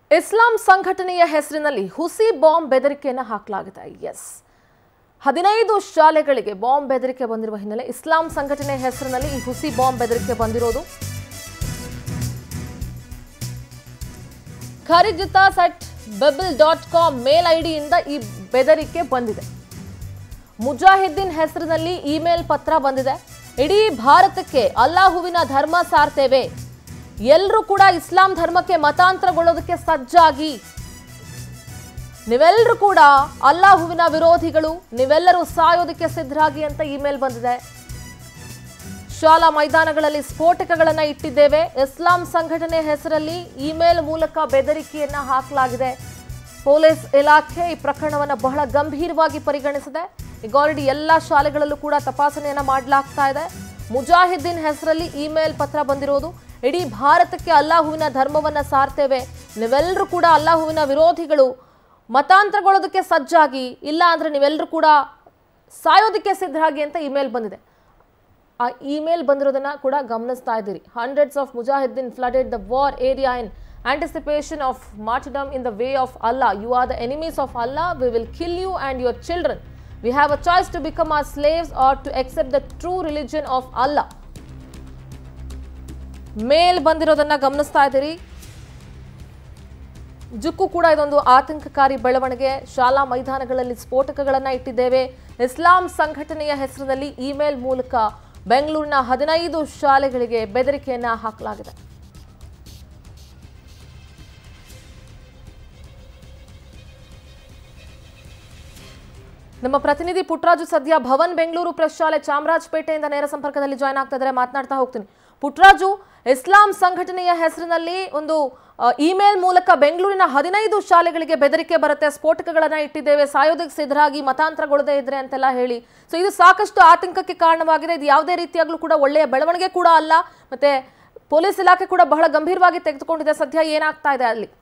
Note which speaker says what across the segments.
Speaker 1: ಇಸ್ಲಾಂ ಸಂಘಟನೆಯ ಹೆಸರಿನಲ್ಲಿ ಹುಸಿ ಬಾಂಬ್ ಬೆದರಿಕೆಯನ್ನು ಹಾಕಲಾಗಿದೆ ಎಸ್ ಹದಿನೈದು ಶಾಲೆಗಳಿಗೆ ಬಾಂಬ್ ಬೆದರಿಕೆ ಬಂದಿರುವ ಹಿನ್ನೆಲೆ ಇಸ್ಲಾಂ ಸಂಘಟನೆ ಹೆಸರಿನಲ್ಲಿ ಈ ಹುಸಿ ಬಾಂಬ್ ಬೆದರಿಕೆ ಬಂದಿರೋದು ಖರೀಜಿತಾ ಸಟ್ ಬೆಬಲ್ ಡಾಟ್ ಕಾಮ್ ಮೇಲ್ ಐಡಿಯಿಂದ ಈ ಬೆದರಿಕೆ ಬಂದಿದೆ ಮುಜಾಹಿದ್ದೀನ್ ಹೆಸರಿನಲ್ಲಿ ಇಮೇಲ್ ಪತ್ರ ಬಂದಿದೆ ಇಡೀ ಭಾರತಕ್ಕೆ ಅಲ್ಲಾಹುವಿನ ಧರ್ಮ ಸಾರ್ತೇವೆ ಎಲ್ಲರೂ ಕೂಡ ಇಸ್ಲಾಂ ಧರ್ಮಕ್ಕೆ ಮತಾಂತರಗೊಳ್ಳೋದಕ್ಕೆ ಸಜ್ಜಾಗಿ ನೀವೆಲ್ಲರೂ ಕೂಡ ಅಲ್ಲಾಹುವಿನ ವಿರೋಧಿಗಳು ನೀವೆಲ್ಲರೂ ಸಾಯೋದಕ್ಕೆ ಸಿದ್ಧರಾಗಿ ಅಂತ ಇಮೇಲ್ ಬಂದಿದೆ ಶಾಲಾ ಮೈದಾನಗಳಲ್ಲಿ ಸ್ಫೋಟಕಗಳನ್ನ ಇಟ್ಟಿದ್ದೇವೆ ಇಸ್ಲಾಂ ಸಂಘಟನೆ ಹೆಸರಲ್ಲಿ ಇಮೇಲ್ ಮೂಲಕ ಬೆದರಿಕೆಯನ್ನ ಹಾಕಲಾಗಿದೆ ಪೊಲೀಸ್ ಇಲಾಖೆ ಈ ಪ್ರಕರಣವನ್ನು ಬಹಳ ಗಂಭೀರವಾಗಿ ಪರಿಗಣಿಸಿದೆ ಈಗ ಆಲ್ರೆಡಿ ಎಲ್ಲ ಶಾಲೆಗಳಲ್ಲೂ ಕೂಡ ತಪಾಸಣೆಯನ್ನ ಮಾಡಲಾಗ್ತಾ ಇದೆ ಮುಜಾಹಿದ್ದೀನ್ ಹೆಸರಲ್ಲಿ ಇಮೇಲ್ ಪತ್ರ ಬಂದಿರೋದು ಇಡೀ ಭಾರತಕ್ಕೆ ಅಲ್ಲಾಹುವಿನ ಧರ್ಮವನ್ನ ಸಾರ್ತೇವೆ ನೀವೆಲ್ಲರೂ ಕೂಡ ಅಲ್ಲಾಹುವಿನ ವಿರೋಧಿಗಳು ಮತಾಂತರಗೊಳ್ಳೋದಕ್ಕೆ ಸಜ್ಜಾಗಿ ಇಲ್ಲ ಅಂದ್ರೆ ನೀವೆಲ್ಲರೂ ಕೂಡ ಸಾಯೋದಕ್ಕೆ ಸಿದ್ಧರಾಗಿ ಅಂತ ಇಮೇಲ್ ಬಂದಿದೆ ಆ ಇಮೇಲ್ ಬಂದಿರೋದನ್ನ ಕೂಡ ಗಮನಿಸ್ತಾ ಇದ್ದೀರಿ ಹಂಡ್ರೆಡ್ಸ್ ಆಫ್ ಮುಜಾಹಿದ್ದೀನ್ flooded the war area in anticipation of martyrdom in the way of ಅಲ್ಲಾ you are the enemies of ಅಲ್ಲಾ we will kill you and your children we have a choice to become our slaves or to accept the true religion of ಅಲ್ಲಾ mail ಬಂದಿರೋದನ್ನ ಗಮನಿಸ್ತಾ ಇದ್ದೀರಿ ಜುಕ್ಕು ಕೂಡ ಇದೊಂದು ಆತಂಕಕಾರಿ ಬೆಳವಣಿಗೆ ಶಾಲಾ ಮೈದಾನಗಳಲ್ಲಿ ಸ್ಫೋಟಕಗಳನ್ನ ಇಟ್ಟಿದ್ದೇವೆ ಇಸ್ಲಾಂ ಸಂಘಟನೆಯ ಹೆಸರಿನಲ್ಲಿ ಇಮೇಲ್ ಮೂಲಕ ಬೆಂಗಳೂರಿನ ಹದಿನೈದು ಶಾಲೆಗಳಿಗೆ ಬೆದರಿಕೆಯನ್ನ ಹಾಕಲಾಗಿದೆ ನಮ್ಮ ಪ್ರತಿನಿಧಿ ಪುಟ್ರಾಜು ಸದ್ಯ ಭವನ್ ಬೆಂಗಳೂರು ಪ್ರೆಸ್ ಶಾಲೆ ಚಾಮರಾಜಪೇಟೆಯಿಂದ ನೇರ ಸಂಪರ್ಕದಲ್ಲಿ ಜಾಯ್ನ್ ಆಗ್ತಾ ಇದ್ದಾರೆ ಮಾತನಾಡ್ತಾ ಹೋಗ್ತೀನಿ ಪುಟ್ರಾಜು ಇಸ್ಲಾಂ ಸಂಘಟನೆಯ ಹೆಸರಿನಲ್ಲಿ ಒಂದು ಆ, ಇಮೇಲ್ ಮೂಲಕ ಬೆಂಗಳೂರಿನ ಹದಿನೈದು ಶಾಲೆಗಳಿಗೆ ಬೆದರಿಕೆ ಬರುತ್ತೆ ಸ್ಫೋಟಕಗಳನ್ನ ಇಟ್ಟಿದ್ದೇವೆ ಸಾಯೋದಕ್ಕೆ ಸಿದ್ಧರಾಗಿ ಮತಾಂತರಗೊಳ್ಳದೇ ಇದ್ರೆ ಅಂತೆಲ್ಲ ಹೇಳಿ ಸೊ ಇದು ಸಾಕಷ್ಟು ಆತಂಕಕ್ಕೆ ಕಾರಣವಾಗಿದೆ ಇದು ಯಾವುದೇ ರೀತಿಯಾಗ್ಲೂ ಕೂಡ ಒಳ್ಳೆಯ ಬೆಳವಣಿಗೆ ಕೂಡ ಅಲ್ಲ ಮತ್ತೆ ಪೊಲೀಸ್ ಇಲಾಖೆ ಕೂಡ ಬಹಳ ಗಂಭೀರವಾಗಿ ತೆಗೆದುಕೊಂಡಿದೆ ಸದ್ಯ ಏನಾಗ್ತಾ ಇದೆ ಅಲ್ಲಿ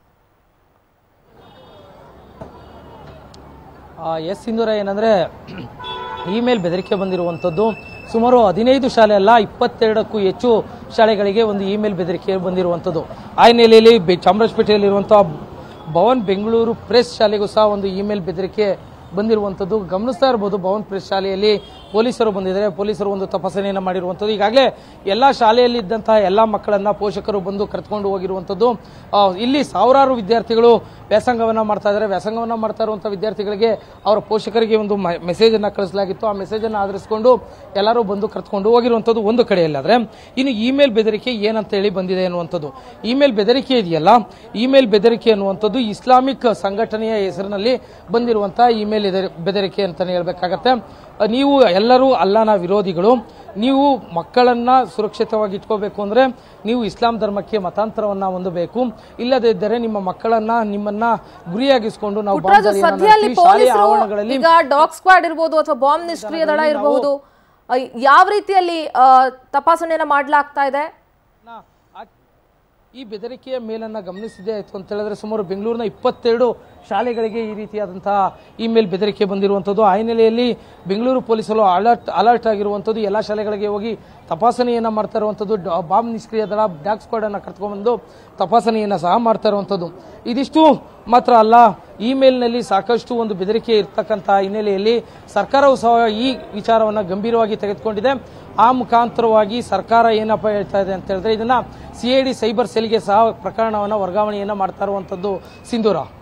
Speaker 2: ಎಸ್ ಸಿಂಧೂರ ಏನಂದರೆ ಇಮೇಲ್ ಬೆದರಿಕೆ ಬಂದಿರುವಂಥದ್ದು ಸುಮಾರು ಹದಿನೈದು ಶಾಲೆ ಅಲ್ಲ ಇಪ್ಪತ್ತೆರಡಕ್ಕೂ ಹೆಚ್ಚು ಶಾಲೆಗಳಿಗೆ ಒಂದು ಇಮೇಲ್ ಬೆದರಿಕೆ ಬಂದಿರುವಂಥದ್ದು ಆ ಹಿನ್ನೆಲೆಯಲ್ಲಿ ಬೆ- ಚಾಮರಾಜಪೇಟೆಯಲ್ಲಿರುವಂಥ ಭವನ್ ಬೆಂಗಳೂರು ಪ್ರೆಸ್ ಶಾಲೆಗೂ ಸಹ ಒಂದು ಇಮೇಲ್ ಬೆದರಿಕೆ ಬಂದಿರುವಂಥದ್ದು ಗಮನಿಸ್ತಾ ಇರ್ಬೋದು ಭವನ್ ಪ್ರೆಸ್ ಶಾಲೆಯಲ್ಲಿ ಪೊಲೀಸರು ಬಂದಿದ್ದಾರೆ ಪೊಲೀಸರು ಒಂದು ತಪಾಸಣೆಯನ್ನು ಮಾಡಿರುವಂಥದ್ದು ಈಗಾಗಲೇ ಎಲ್ಲ ಶಾಲೆಯಲ್ಲಿ ಇದ್ದಂತಹ ಎಲ್ಲ ಮಕ್ಕಳನ್ನ ಪೋಷಕರು ಬಂದು ಕರೆದುಕೊಂಡು ಹೋಗಿರುವಂಥದ್ದು ಆ, ಇಲ್ಲಿ ಸಾವಿರಾರು ವಿದ್ಯಾರ್ಥಿಗಳು ವ್ಯಾಸಂಗವನ್ನ ಮಾಡ್ತಾ ಇದ್ದಾರೆ ವ್ಯಾಸಂಗವನ್ನ ಮಾಡ್ತಾ ಇರುವಂಥ ವಿದ್ಯಾರ್ಥಿಗಳಿಗೆ ಅವರ ಪೋಷಕರಿಗೆ ಒಂದು ಮೆಸೇಜ್ ಅನ್ನ ಕಳಿಸಲಾಗಿತ್ತು ಆ ಮೆಸೇಜ್ ಅನ್ನು ಆಧರಿಸಿಕೊಂಡು ಎಲ್ಲರೂ ಬಂದು ಕರೆದುಕೊಂಡು ಹೋಗಿರುವಂಥದ್ದು ಒಂದು ಕಡೆಯಲ್ಲಾದ್ರೆ ಇನ್ನು ಇಮೇಲ್ ಬೆದರಿಕೆ ಏನಂತ ಹೇಳಿ ಬಂದಿದೆ ಅನ್ನುವಂಥದ್ದು ಇಮೇಲ್ ಬೆದರಿಕೆ ಇದೆಯಲ್ಲ ಇಮೇಲ್ ಬೆದರಿಕೆ ಅನ್ನುವಂಥದ್ದು ಇಸ್ಲಾಮಿಕ್ ಸಂಘಟನೆಯ ಹೆಸರಿನಲ್ಲಿ ಬಂದಿರುವಂತಹ ಇಮೇಲ್ ಎದರಿ- ಬೆದರಿಕೆ ಅಂತಾನೆ ಹೇಳ್ಬೇಕಾಗತ್ತೆ ಅಹ್, ನೀವು ಎಲ್ಲರೂ ಅಲ್ಲಾನ ವಿರೋಧಿಗಳು ನೀವು ಮಕ್ಕಳನ್ನ ಸುರಕ್ಷಿತವಾಗಿ ಇಟ್ಕೋಬೇಕು ಅಂದ್ರೆ ನೀವು ಇಸ್ಲಾಂ ಧರ್ಮಕ್ಕೆ ಮತಾಂತರವನ್ನ ಹೊಂದಬೇಕು ಇಲ್ಲದೇ ಇದ್ದರೆ ನಿಮ್ಮ ಮಕ್ಕಳನ್ನ ನಿಮ್ಮನ್ನ ಗುರಿಯಾಗಿಸಿಕೊಂಡು ನಾವು ಬಾಂಬ್
Speaker 1: ಪುಟ್ಟರಾಜು
Speaker 2: ದಾಳಿಯನ್ನ
Speaker 1: ಸದ್ಯ ಅಲ್ಲಿ
Speaker 2: ನಡೆಸಿ ಶಾಲೆಯ
Speaker 1: ಪೊಲೀಸರು
Speaker 2: ಆವರಣಗಳಲ್ಲಿ
Speaker 1: ಈಗ ಡಾಗ್ ಸ್ಕ್ವಾಡ್ ಇರ್ಬೋದು ಅಥವಾ ಬಾಂಬ್ ನಿಷ್ಕ್ರಿಯ ದಳ ಇರಬಹುದು ಯಾವ ರೀತಿಯಲ್ಲಿ ಆ, ತಪಾಸಣೆಯನ್ನ ಮಾಡ್ಲಾಗ್ತಾ ಇದೆ
Speaker 2: ನ- ಆ- ಈ ಬೆದರಿಕೆಯ ಮೇಲನ್ನ ಗಮನಿಸಿದೆ ಆಯ್ತು ಅಂತ ಹೇಳಿದ್ರೆ ಸುಮಾರು ಬೆಂಗಳೂರಿನ ಇಪ್ಪತ್ತೆರಡು ಶಾಲೆಗಳಿಗೆ ಈ ರೀತಿಯಾದಂತಹ ಇಮೇಲ್ ಬೆದರಿಕೆ ಬಂದಿರುವಂಥದ್ದು ಆ ಹಿನ್ನೆಲೆಯಲ್ಲಿ ಬೆಂಗಳೂರು ಪೊಲೀಸರು ಅಲರ್ಟ್ ಅಲರ್ಟ್ ಆಗಿರುವಂಥದ್ದು ಎಲ್ಲ ಶಾಲೆಗಳಿಗೆ ಹೋಗಿ ತಪಾಸಣೆಯನ್ನ ಮಾಡ್ತಾ ಇರುವಂಥದ್ದು ಡ- ಬಾಂಬ್ ನಿಷ್ಕ್ರಿಯ ದಳ ಡಾಗ್ ಸ್ಕ್ವಾಡ್ ಅನ್ನ ಕರ್ಕೊಂಡ್ಬಂದು ತಪಾಸಣೆಯನ್ನ ಸಹ ಮಾಡ್ತಾ ಇರುವಂಥದ್ದು ಇದಿಷ್ಟು ಮಾತ್ರ ಅಲ್ಲ ಇಮೇಲ್ನಲ್ಲಿ ಸಾಕಷ್ಟು ಒಂದು ಬೆದರಿಕೆ ಇರ್ತಕ್ಕಂತಹ ಹಿನ್ನೆಲೆಯಲ್ಲಿ ಸರ್ಕಾರವು ಸಹ ಈ ವಿಚಾರವನ್ನ ಗಂಭೀರವಾಗಿ ತೆಗೆದುಕೊಂಡಿದೆ ಆ ಮುಖಾಂತರವಾಗಿ ಸರ್ಕಾರ ಏನಪ್ಪ ಹೇಳ್ತಾ ಇದೆ ಅಂತ ಹೇಳಿದ್ರೆ ಇದನ್ನ ಸಿಐಡಿ ಸೈಬರ್ ಸೆಲ್ಗೆ ಸಹ ಪ್ರಕರಣವನ್ನ ವರ್ಗಾವಣೆಯನ್ನ ಮಾಡ್ತಾ ಇರುವಂತದ್ದು ಸಿಂಧೂರ